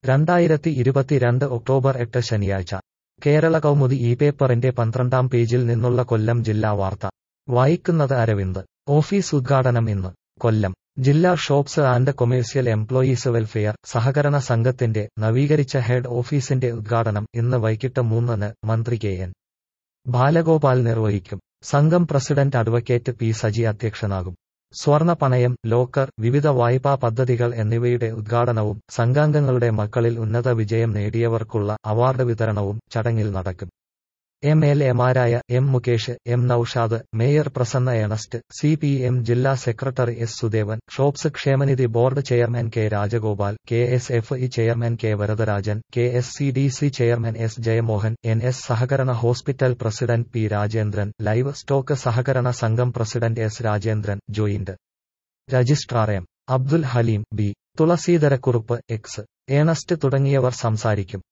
രണ്ടായിരത്തി ഇരുപത്തിരണ്ട് ഒക്ടോബർ എട്ട് ശനിയാഴ്ച കേരള കൗമുദി ഈ പേപ്പറിന്റെ പന്ത്രണ്ടാം പേജിൽ നിന്നുള്ള കൊല്ലം ജില്ലാ വാർത്ത വായിക്കുന്നത് അരവിന്ദ് ഓഫീസ് ഉദ്ഘാടനം ഇന്ന് കൊല്ലം ജില്ലാ shops and commercial employees welfare സഹകരണ സംഘത്തിന്റെ നവീകരിച്ച ഹെഡ് ഓഫീസിന്റെ ഉദ്ഘാടനം ഇന്ന് വൈകിട്ട് മൂന്നിന് മന്ത്രി കെ എൻ ബാലഗോപാൽ നിർവഹിക്കും സംഘം പ്രസിഡന്റ് അഡ്വക്കേറ്റ് പി സജി അധ്യക്ഷനാകും സ്വർണ പണയം ലോക്കർ വിവിധ വായ്പാ പദ്ധതികൾ എന്നിവയുടെ ഉദ്ഘാടനവും സംഘാംഗങ്ങളുടെ മക്കളിൽ ഉന്നത വിജയം നേടിയവർക്കുള്ള അവാർഡ് വിതരണവും ചടങ്ങിൽ നടക്കും എം എൽ എമാരായ M Mukesh M Naushad mayor Prasanna Ernest C P M ജില്ലാ സെക്രട്ടറി എസ് സുദേവൻ ഷോപ്സ് ക്ഷേമനിധി board chairman K Rajagopal K S F E chairman K Varadarajan K S C D C chairman S Jayamohan N S സഹകരണ hospital president P Rajendran livestock സഹകരണ സംഘം president S Rajendran joint registrar M Abdul Haleem B Thulaseedharakurup X Ernest തുടങ്ങിയവർ സംസാരിക്കും